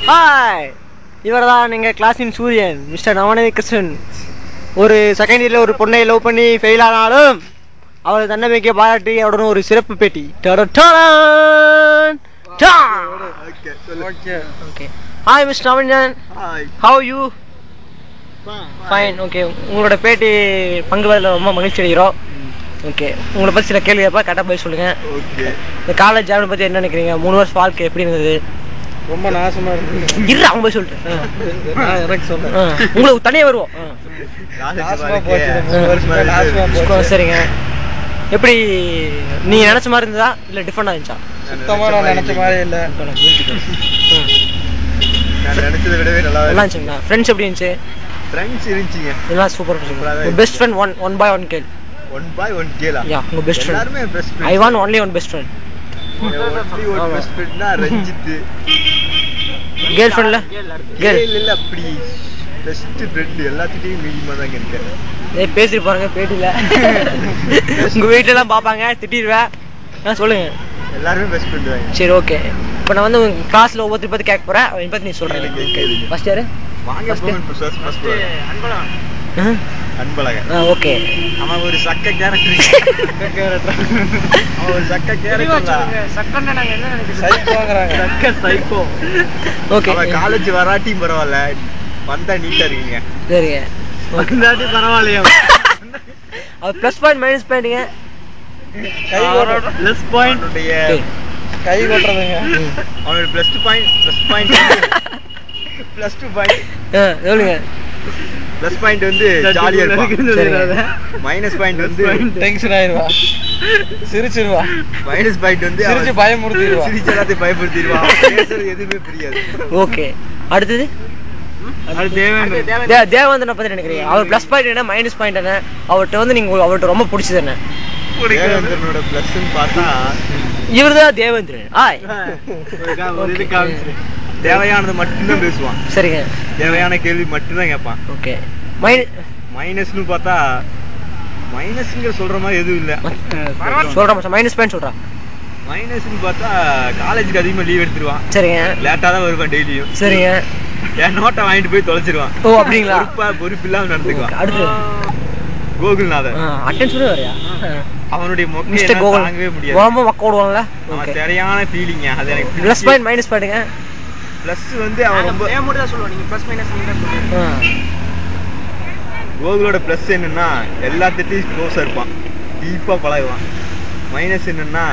Hi இவர் தான் எங்கள் கிளாஸின் சூரியன் மிஸ்டர் நவநீத கிருஷ்ணன் ஒரு செகண்ட் இயரில் ஒரு பொண்ணை லவ் பண்ணி ஃபெயில் ஆனாலும் அவர் தன்னம்பிக்கை பாராட்டி அவருடன் ஒரு சிறப்பு பேட்டி okay hi mister Naveen how you fine okay உங்களோட பேட்டி பங்கு பெறல ரொம்ப மகிழ்ச்சி அடைகிறோம் ஓகே உங்களை பற்றி சில கேள்வி கேட்பா கரெக்டாக போய் சொல்லுங்க ஓகே இந்த காலேஜ் ஜாயின் பற்றி என்ன நினைக்கிறீங்க மூணு வருஷம் வாழ்க்கை எப்படி இருந்தது ரொம்ப நாசமா இருக்கு இரு அவங்க போய் சொல்லிட்டு நான் எனக்கு சொன்னேன் உங்களுக்கு தனியாக வருவோம் ஆ. நாசமா போச்சு இந்த மூணு வருஷமா நாசமா ஸ்கூ- போச்சு சரிங்க எப்படி நீங்க நினைச்ச மாதிரி இருந்ததா இல்ல டிஃபரெண்டா இருந்துச்சா சுத்தமா நான் நினைச்ச மாதிரி இல்ல ம். நான் நினைச்சதை விடவே நல்லா நல்லா இருந்துச்சுங்களா ஃப்ரெண்ட்ஸ் எப்படி இருந்துச்சு ஃப்ரெண்ட்ஸ் இருந்துச்சுங்க எல்லாம் சூப்பர் சூப்பரா தான் best friend one one boy one girl one boy one கேலா யா உங்க பெஸ்ட் எல்லாருமே friend best I want only one best friend only one ஆமா. பெஸ்ட் ஃப்ரெண்ட்னா ரஞ்சித் கேர்ள் ஃப்ரெண்ட்ல கேர்ள் கேல் இல்ல அப்படி பெஸ்ட் ஃப்ரெண்ட் எல்லாத்துட்டையும் மீடியமா தாங்க இருக்கேன் ஏய் பேசிட்டு பாருங்க பேட்டில உங்க வீட்ல எல்லாம் பாப்பாங்க திட்டிடுவேன் ஆ சொல்லுங்க எல்லாருமே பெஸ்ட் ஃப்ரெண்ட் தாங்க சரி ஓகே இப்போ நான் வந்து உங்க கிளாஸ்ல ஒவ்வொருத்தர் பத்தி கேட்க போறேன் அவன் பத்தி நீ சொல்றேன் கேளுங்க, கேளுங்க. ஃபர்ஸ்ட் யாரு வாங்க First- போங்க ஃபர்ஸ்ட் ஃபர்ஸ்ட் ஆ? அன்பழகன் ஆ ஓகே அவன் ஒரு சக்க கேரக்டர் சக்க கேரக்டர் அவன் ஒரு சக்க கேரக்டர் சைக்கோங்கறாங்க சக்க சைக்கோ ஓகே அவன் காலேஜ் வராட்டியும் பரவாயில்ல வந்தா நீட்டா இருக்கீங்க சரிங்க வந்தாட்டி பரவாயில்லையா அது ப்ளஸ் பாயிண்ட் மைனஸ் பாயிண்ட்டுங்க கை ப்ளஸ் பாயிண்ட் கை கொட்டுறதுங்க ம். அவனோட plus two point plus point plus two point ஆ சொல்லுங்க ப்ளஸ் பாயிண்ட் வந்து ஜாலியா இருப்பான் சரிங்க. மைனஸ் பாயிண்ட் வந்து டென்ஷன் ஆயிருவா சிரிச்சிருவா மைனஸ் பாயிண்ட் வந்து சிரிச்சு அவன் பயமுறுத்திடுவா. சிரிச்சு எல்லாத்தையும் பயமுறுத்திடுவான் பேசுறது எதுவுமே புரியாது ஓகே அடுத்தது அது தேவேந்திரன் தே- தேவேந்திரனை பத்தி நினைக்கிறீங்க அவர் ப்ளஸ் பாயிண்ட் என்ன மைனஸ் பாயிண்ட் என்ன அவர்கிட்ட வந்து நீங்க அவர்கிட்ட ரொம்ப பிடிச்சது என்ன தேவேந்திரனோட ப்ளஸ்ன்னு பார்த்தா இவர் தான் தேவேந்திரன் ஆய் ஒரு இது காமிச்சிரு. தேவையானது மட்டும்தான் பேசுவான் சரிங்க தேவையான கேள்வி மட்டும்தான் கேட்பான் ஓகே மைன் மைனஸ்னு பார்த்தா மைனஸ்ங்கிற சொல்ற மாதிரி எதுவும் இல்ல சொல்றேன் மச்சான் மைனஸ் பாயிண்ட் சொல்றேன் மைனஸ்னு பார்த்தா காலேஜுக்கு அதிகமா லீவ் எடுத்துருவான் சரிங்க லேட்டா தான் வருவான் டெய்லியும் சரிங்க என் நோட்டை வாங்கிட்டு போய் தொலைச்சிருவான் ஓ அப்படிங்களா பொறுப்பா பொறுப்பு இல்லாம நடந்துக்குவான் அடுத்து கோகுல்நாதன் அட்டென்ஷனே வரையா அவனுடைய மொக்கை மிஸ்டர் என்னால கோகுல் தாங்கவே முடியாது ரொம்ப மக்க விடுவாங்கல்ல அவன் ஓகே சரியான ஃபீலிங் அது எனக்கு ப்ளஸ் பாயிண்ட் மைனஸ் பாயிண்ட்டுங்க பிளஸ் வந்து அவன் ரொம்ப ஆ கோகுலோட ப்ளஸ் என்னன்னா எல்லாத்திட்டையும் க்ளோஸா இருப்பான் டீப்பா பழகுவான் மைனஸ் என்னன்னா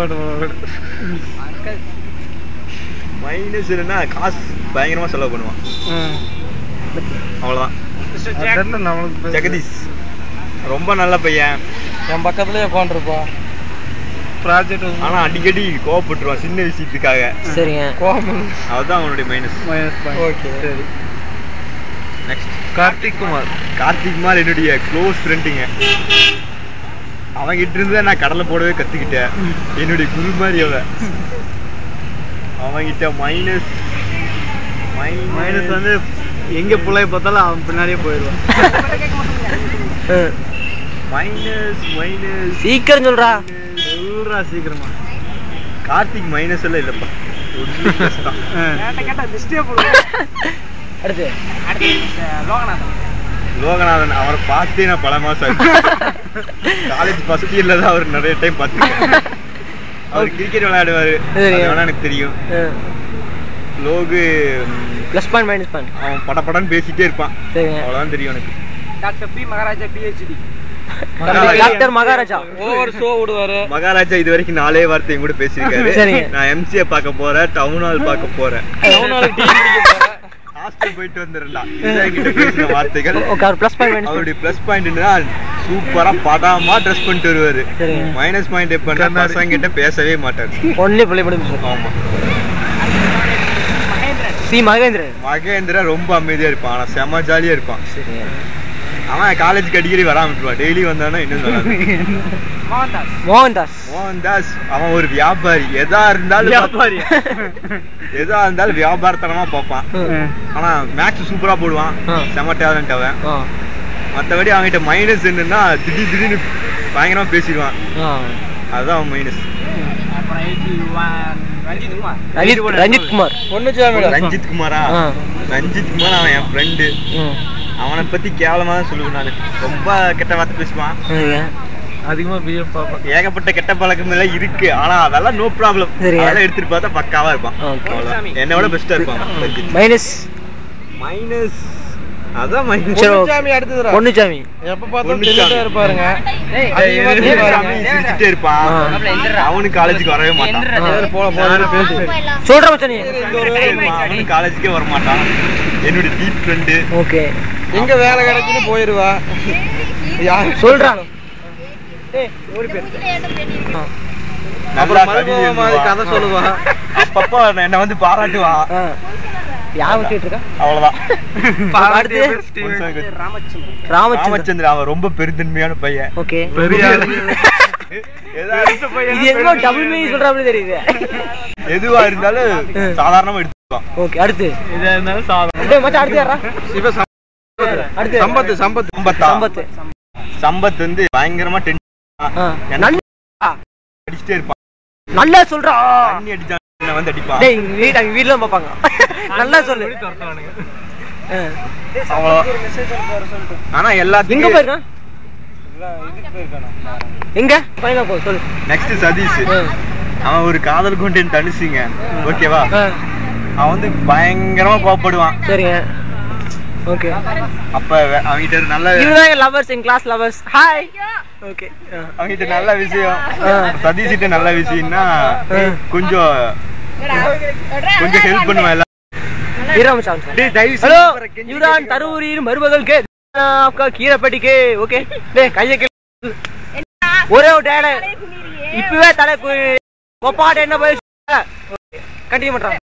மைனஸ் என்னன்னா காசு பயங்கரமா செலவு பண்ணுவான் அவ்வளவுதான் ஜெகதீஷ் ரொம்ப நல்ல பையன் என் பக்கத்துலயே உட்காந்துருப்பா ப்ராஜெக்ட் ஆனா அடிக்கடி கோவப்பட்டுருவான் சின்ன விஷயத்துக்காக சரிங்க கோமல் அதுதான் அவனுடைய மைனஸ் ஓகே சரி நெக்ஸ்ட் கார்த்திக் குமார் கார்த்திக் குமார் என்னுடைய க்ளோஸ் ஃப்ரெண்டுங்க அவன்கிட்ட இருந்து தான் நான் கடலை போடவே கத்துக்கிட்டேன் என்னுடைய குரு மாதிரி அவன் அவன்கிட்ட மைனஸ் மைனஸ் வந்து எங்க பிள்ளைய பார்த்தாலும் அவன் பின்னாடியே போயிடுவான் ஆ. மைனஸ் மைனஸ் சீக்கிரம் சொல்றா சொல்றா சீக்கிரமா கார்த்திக் மைனஸ் எல்லாம் இல்லப்பா ஒன்லி plus தான் அடுத்து லோகநாதன் அவரை பார்த்தே நான் பல மாசம் ஆச்சு காலேஜ் ஃபர்ஸ்ட் இயர்ல தான் அவர் நிறைய டைம் பார்த்துருக்கேன் அவர் கிரிக்கெட் விளையாடுவாரு அது சரிங்க. வேணா எனக்கு தெரியும் Logu plus point minus point அவன் படபடன்னு பேசிட்டே இருப்பான் சரிங்க அவ்வளவுதான் தெரியும் எனக்கு doctor P Maharaja PhD doctor Maharaja over show விடுவாரு மகாராஜா இது வரைக்கும் நாலே வார்த்தை கூட பேசியிருக்காரு சரிங்க. நான் எம்சிஏ பார்க்க போறேன் டவுன் ஹால் பார்க்க போறேன் டவுனாலுக்கு டீ குடிக்க போறேன் ஹாஸ்டல் போயிட்டு வந்துடலாம் இதுதான் என்கிட்ட பேசின வார்த்தைகள் ஓகே அவர் ப்ளஸ் பாயிண்ட் மைனஸ் அவருடைய ப்ளஸ் பாயிண்ட்னா சூப்பரா படாமா ட்ரெஸ் பண்ணிட்டு வருவாரு சரிங்க. மைனஸ் பாயிண்ட் எப்ப பசங்க கிட்ட பேசவே மாட்டாரு ஒன்லி பிள்ளை மட்டும் ஆமா சி மகேந்திரன் மகேந்திரா ரொம்ப அமைதியா இருப்பான் ஆனா செம ஜாலியா இருப்பான் சரிங்க அவன் காலேஜுக்கு அடிக்கடி வராம விட்டுருவான் டெய்லி வந்தானா இன்னும் நல்லா மோகன்தாஸ் மோகன் தாஸ் அவன் ஒரு வியாபாரி எதா இருந்தாலும் வியாபாரி. எதா இருந்தாலும் வியாபாரத்தனமா பார்ப்பான் ம். ஆனா மேக்ஸ் சூப்பரா போடுவான் ஆ. செம டேலண்ட் அவன் ஆ மத்தபடி அவன்கிட்ட மைனஸ் என்னன்னா திடீர் திடீர்னு பயங்கரமா பேசிடுவான் ஆ அதுதான் அவன் மைனஸ் ரஞ்சித் ரஞ்சித் குமார் ரஞ்சித் குமாரா ஆ. ரஞ்சித் குமார் அவன் என் ஃப்ரெண்டு ம். அவனை பத்தி கேவலமா தான் சொல்லுவேன் நானு ரொம்ப கெட்ட வார்த்தை பேசுவான் சரிங்க. அதிகமா பிஎஃப் பாப்பேன் ஏகப்பட்ட கெட்ட பழக்கம் எல்லாம் இருக்கு ஆனா அதெல்லாம் நோ ப்ராப்ளம் சரிங்க. அதெல்லாம் எடுத்துட்டு பார்த்தா பக்காவா இருப்பான் Okay. அவ்வளவுதான். என்னை விட பெஸ்டா இருப்பான் ரஞ்சித் மைனஸ் மைனஸ் அதான் மைனஸ் சரி, okay. பொன்னுச்சாமி அடுத்ததுடா. பொன்னுச்சாமி எப்ப பார்த்தாலும் பொன்னுச்சாமி. தின்னுட்டே இருப்பாருங்க அதிகமா சாமி தின்னுவாருங்க. சிரிச்சுட்டே இருப்பான் ஆ. அவனுக்கு காலேஜுக்கு வரவே மாட்டான் சரி, போல போல பேசு சொல்ற மச்சான் நீ அவனுக்கு காலேஜுக்கே வர மாட்டான் என்னுடைய டீப் ஃப்ரெண்டு ஓகே எங்க வேலை கிடைக்குன்னு போயிருவா யாரு சொல்றான் அப்புறம் மருமக மாதிரி கதை சொல்லுவா. அப்பப்போ என்ன வந்து பாராட்டுவா யார் வச்சுட்டு இருக்கா அவ்வளவுதான் அடுத்து ராமச்சந்திரன் ராமச்சந்திரன் அவன் ரொம்ப பெருந்தன்மையான பையன் ஓகே பெரிய ஆளு. ஏதாவது இது என்னமோ டபுள் மீனிங் சொல்ற மாதிரி தெரியுது எதுவா இருந்தாலும் ம். சாதாரணமா எடுத்துப்பான் ஓகே அடுத்து இதா இருந்தாலும் சாதம். டேய் மச்சான் அடுத்து யாரா சிவ சம்பத். அடுத்து சம்பத்து சம்பத்து சம்பத்தா சம்பத்து சம்பத் வந்து பயங்கரமா ஆ. டென்ஷன் நல்ல அடிச்சுட்டே இருப்பான் நல்லா சொல்றா தண்ணி அடிச்சா என்ன வந்து அடிப்பான் டேய் எங்க வீடு எங்க வீட்ல பாப்பாங்க நல்லா சொல்லு ஆ. அவ்வளவுதான் ஆனா எங்க எல்லாத்துக்கும் போயிருக்கான் எங்க பையனா போ சொல்லு நெக்ஸ்ட் சதீஷ் ஆ. அவன் ஒரு காதல் கொண்டேன் தனுசுங்க ஓகேவா ஆ. அவன் வந்து பயங்கரமா கோவப்படுவான் சரிங்க ஓகே அப்ப வே- அவன்கிட்ட ஒரு நல்ல இதுதான் எங்க லவர்ஸ் என் கிளாஸ் லவர்ஸ் ஹாய் ஓகே அவன்கிட்ட நல்ல விஷயம் ஆ. சதீஷ்கிட்ட நல்ல விஷயம்னா ஆ. கொஞ்சம் கொஞ்சம் ஹெல்ப் பண்ணுவேன் எல்லாம் ஈராமச்சான் டேய், தயவு செஞ்சு ஹலோ பாரு, கெஞ்சி யுவரான் தருவூரின் மருமகள் கே आपका கீரப்பட்டி கே ஓகே டேய் கைய கீழ ஒரே ஒரு டயலாக் இப்பவே தலை கு- கொப்பாடு என்ன போய் கண்டினியூ பண்றான்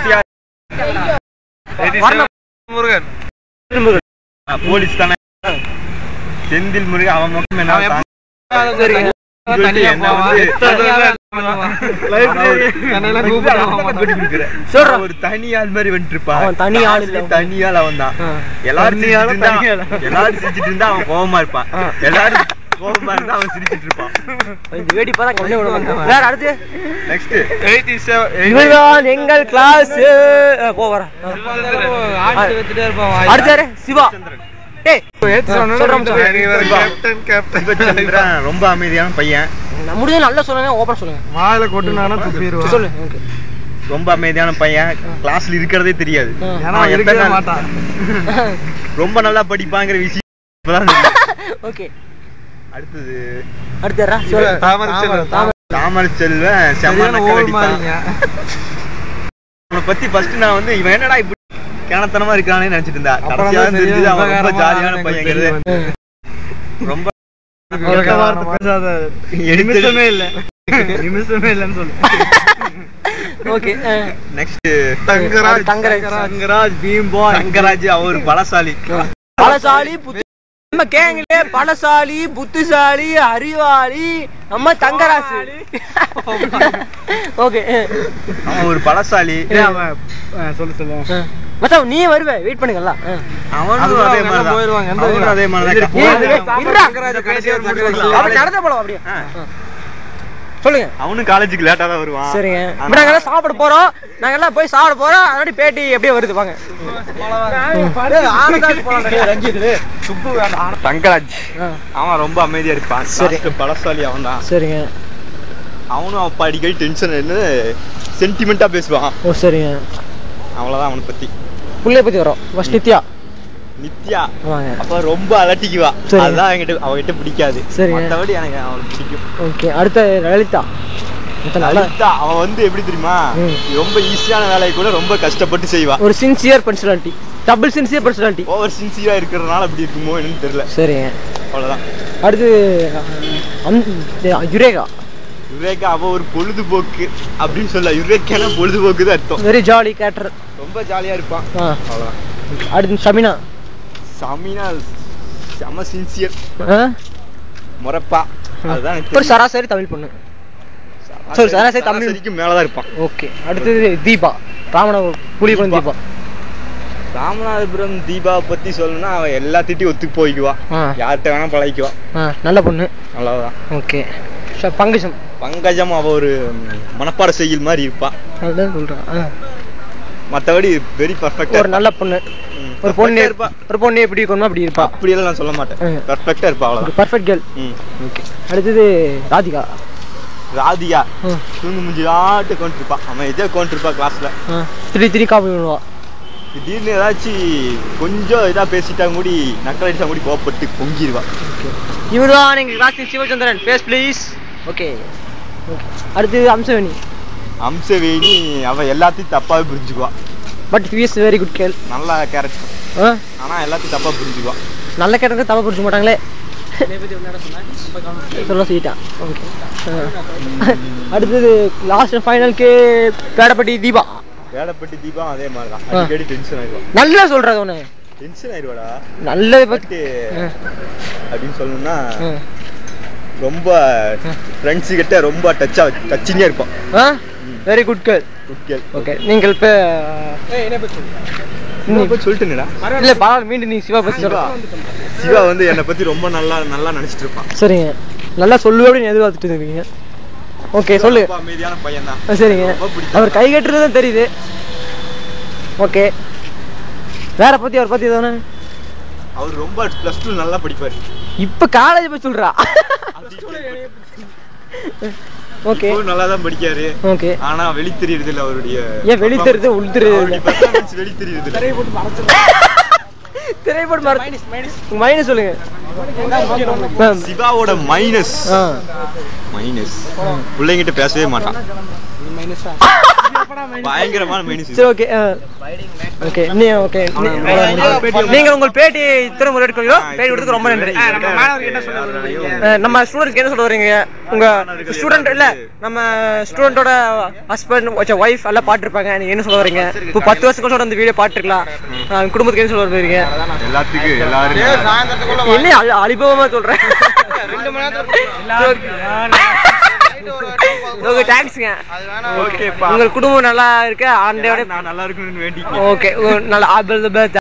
வர்ணம். முருகன் திரும்புகள். ஆ, போலீஸ் தானே செந்தில் முருகன் அவன் முகம் என்ன அவன் தாங்க- சரி. தனியா என்ன போவான். வந்து- தனியாவே பண்ணுவான். தன்னையெல்லாம் கூப்பிடுவான். சொல்றா. அவன் ஒரு தனி ஆள் மாதிரி வந்துட்டு இருப்பான் அவன் தனி ஆள் இல்ல. தனி ஆள் அவன் தான் ஆ. எல்லாரும் தனி ஆளா, சிரிச்சிட்டு தனி இருந்தா ஆளா? எல்லாரும் சிரிச்சிட்டு இருந்தா அவன் கோவமா இருப்பான் ஆ. எல்லாரும் கோவமா இருந்தா அவன் சிரிச்சிட்டு இருப்பான் இந்த வேடி பார்த்தா கண்ணே விட மாட்டான் வேற அடுத்து நெக்ஸ்ட் 87 இவர்தான் எங்கள் கிளாஸ் போ வர ஆடிட்டு வச்சுட்டே இருப்பான் வாயில. அடுத்து யாரு? சிவா டேய் ஏத்து சொன்னா சொல்றேன், வீட்டுல சொல்றேன். இறங்கி வர கேப்டன் கேப்டன் சிவச்சந்திரன் ரொம்ப அமைதியான பையன் நான் முடிஞ்சது நல்லா சொல்லுங்க ஓபன் சொல்லுங்க வாயில கொட்டுனானா துப்பிடுவான் சொல்லு ஓகே ரொம்ப அமைதியான பையன் கிளாஸ்ல இருக்கிறதே தெரியாது ஆ. ஏன்னா அவன் இருக்கவே எத்தனை- மாட்டான் ரொம்ப நல்லா படிப்பாங்கிற விஷயம் இப்பதான் தெரியும். ஓகே அடுத்தது அடுத்து யாரா சொல்லு தாமரை செல்வன். தாமரை. தாமரை செல்வன் செம்ம சரியான நக்கல் ஓவர் அடிப்பான் மாறிங்க. அவனை பத்தி ஃபர்ஸ்ட் நான் வந்து இவன் என்னடா இப்படி கேனத்தனமா இருக்கானே நினைச்சிட்டு இருந்தா அப்புறம் கடைசியா தான் தான் தெரிஞ்சது தெரியும், அவன் ரொம்ப உபகாரமா ஜாலியான எனக்கு பையங்கிறது தெரியும். ரொம்ப கெட்ட வார்த்தை பேசாத. நிமிஷமே இல்ல நிமிஷமே இல்லைன்னு சொல்லு ஓகே நெக்ஸ்ட் தங்கராஜ் தங்கராஜ். தங்கராஜ் பீம் பாய் தங்கராஜ் அவர் ஒரு பலசாலி பலசாலி புத்தி நம்ம கேங்களே பலசாலி புத்திசாலி அறிவாளி நம்ம தங்கராசு ஓகே அவன் ஒரு பலசாலி சொல்லு சொல்லு மச்சான் நீ வருவ வெயிட் பண்ணுங்கல்ல அவனும் அதுதான் அதே அவங்க மாதிரி எல்லாம் போயிருவாங்க. எந்த அவனும் ஊரு? அதே மாதிரி சரி, தான் ஏய், போங்க. இருடா. தங்கராஜ் கடைசியா தங்கராஜ். அப்படி நடந்தே போலாம் அப்படியே ஆ. சொல்லுங்க அவனும் காலேஜுக்கு லேட்டா தான் வருவான் சரிங்க ஆனா- இப்ப நாங்க எல்லாம் சாப்பிட போறோம் நாங்க எல்லாம் போய் சாப்பிட போறோம் அதனால பேட்டி அப்படியே வருது வாங்க தங்கராஜ் ஆ, அவன் ரொம்ப அமைதியா இருப்பான் சரி. Last பலசாலி அவன் தான் சரிங்க அவனும் அப்பா அடிக்கடி டென்ஷன் என்ன சென்டிமெண்டா பேசுவான் ஓ சரிங்க அவ்வளவுதான் அவனை பத்தி புள்ளைய பத்தி வரோம் ஃபர்ஸ்ட் நித்யா நித்யா வாங்க அப்ப ரொம்ப அலட்டிக்குவா சரி. அதுதான் என்கிட்ட அவகிட்ட பிடிக்காது சரிங்க. மத்தபடி எனக்கு அவனுக்கு பிடிக்கும் ஓகே அடுத்த லலிதா மொத்தம் நல்லா லலிதா அவன் வந்து எப்படி தெரியுமா ம். ரொம்ப ஈஸியான வேலையை கூட ரொம்ப கஷ்டப்பட்டு செய்வா ஒரு sincere personality double sincere personality over சின்சியரா இருக்கிறதுனால அப்படி இருக்குமோ என்னன்னு தெரியல சரிங்க அவ்வளவுதான் அடுத்து அஹ், அந்த யுரேகா விவேகா அவ ஒரு பொழுதுபோக்கு அப்படின்னு சொல்ல யுரேக்கான பொழுதுபோக்கு தான் அர்த்தம் வெரி ஜாலி கேரக்டர் ரொம்ப ஜாலியா இருப்பான் ஆ அவ்வளவுதான் அடுத்து ஷமினா சமீனா செம சின்சியர் ஆ? முறப்பா அதுதான் எனக்கு ஒரு தெரியும். சராசரி தமிழ் பொண்ணு சரி, சராசரி தமிழ். சராசரிக்கு மேலதான் இருப்பான் ஓகே அடுத்தது தீபா ராமநாதபுரம் புலிகுளம் தீபா ராமநாதபுரம் தீபாவை பத்தி சொல்லணும்னா அவன் எல்லாத்திட்டையும் ஒத்துக்கு போய்க்குவா ஆ. யார்கிட்ட வேணா பழகிக்குவா ஆ நல்ல பொண்ணு அவ்வளவுதான் ஓகே பங்குசம் பங்கஜம் அவ ஒரு மனப்பாட செய்யுள் மாதிரி இருப்பா அதுதான் சொல்றான் ஆ. மத்தபடி வெரி பர்ஃபெக்டா ஒரு நல்ல பொண்ணு ஒரு பொண்ணு இருப்பா ஒரு பொண்ணு எப்படி இருக்கணுமோ அப்படி இருப்பா அப்படியெல்லாம் நான் சொல்ல மாட்டேன் ம். பர்ஃபெக்டா இருப்பா ஒரு அவ்வளவுதான் பர்ஃபெக்ட் கேர்ள் ம். ஓகே அடுத்தது ராதிகா ராதிகா ம். தூங்கு முஞ்சி ஆட்டு கொண்டிருப்பா அவன் இதே கொண்டிருப்பா கிளாஸ்ல ஆ. திரி திரி காப்பி பண்ணுவா திடீர்னு ஏதாச்சும் கொஞ்சம் இதா பேசிட்டா கூடி நக்கல் அடிச்சா கூடி கோவப்பட்டு பொங்கிடுவா இவர்தான் எங்க class Sivachandran face please okay okay அடுத்தது அம்சவேணி அம்சவேணி அவ எல்லாத்தையும் தப்பாவே புரிஞ்சுக்குவா but is very good girl நல்ல கேரக்டர் ஆனா எல்லாத்தையும் தப்பா புரிஞ்சுக்குவா நல்ல கேட்டது தப்பா புரிஞ்சுக்க மாட்டாங்களே சொல்ல சொல்லிட்டான் ஓகே அடுத்தது லாஸ்ட் ஃபைனலுக்கு பேடப்பட்டி தீபா வேலைப்பட்டி தீபா அதே மாதிரி தான் ஆ. அடிக்கடி டென்ஷன் ஆயிடுவா நல்லா சொல்றது உன டென்ஷன் ஆயிடுவாடா நல்லது பட் பத்தி அப்படின்னு சொல்லணும்னா ஆ. ரொம்ப ஃப்ரெண்ட்ஸு கிட்ட ரொம்ப டச்சா டச்சிங்கா இருப்பான் ஆ very good girl good girl okay நீங்கள் இப்போ சொல்லிட்டுங்கடா இல்ல பரவாயில்ல மீண்டும் நீ சிவா பத்தி சொல்ல சிவா வந்து என்னை பத்தி ரொம்ப நல்லா நல்லா நினைச்சிட்டு இருப்பான் சரிங்க நல்லா சொல்லுவே அப்படின்னு எதிர்பார்த்துட்டு இருக்கீங்க ஓகே சொல்லு ரொம்ப அமைதியான பையன் தான் ஆ, சரிங்க ரொம்ப பிடிக்கும். அவர் கை கட்டுறது தான் தெரியுது ஓகே வேற பத்தி அவர் பத்தி எதானே அவர் ரொம்ப பிளஸ் டூ நல்லா படிப்பாரு இப்ப காலேஜ் போய் சொல்றா ஓகே இப்பவும் நல்லா தான் படிக்காரு ஓகே ஆனா வெளி தெரியுறது இல்ல அவருடைய ஏன் வெளி தெரியுது, உள் தெரியுது அவருடைய இல்ல? performance வெளி தெரியுது இல்ல திரைப்படம் மைனஸ் சொல்லுங்க மேம் சிவாவோட மைனஸ் ஆ மைனஸ் பிள்ளைங்கிட்ட பேசவே மாட்டான் பயங்கரமான மைனஸ் சரி ஓகே ஓகே நீ ஓகே நீங்க உங்கள் பேட்டி இத்தனை முறை எடுக்கிறீங்களோ பேட்டி கொடுத்ததுக்கு ரொம்ப நன்றி அஹ் நம்ம ஸ்டூடெண்ட்ஸ்க்கு என்ன சொல்ல வரீங்க உங்க ஸ்டூடெண்ட் இல்ல நம்ம ஸ்டூடெண்டோட ஹஸ்பண்ட் ஒய்ஃப் எல்லாம் பாத்துருப்பாங்க நீங்க என்ன சொல்ல வரீங்க இப்போ பத்து வருஷத்துக்கு கூட அந்த வீடியோ பாத்துருக்கலாம் அஹ் குடும்பத்துக்கு என்ன சொல்ல வரீங்க எல்லாத்துக்கும் எல்லாரும் என்ன அழி- அனுபவமா சொல்றேன் ஓகே தேங்க்ஸ்ங்க ஓகேப்பா உங்கள் குடும்பம் நல்லா இருக்க ஆண்டையோட நான் நல்லா இருக்கணும்னு வேண்டி ஓகே நல்லா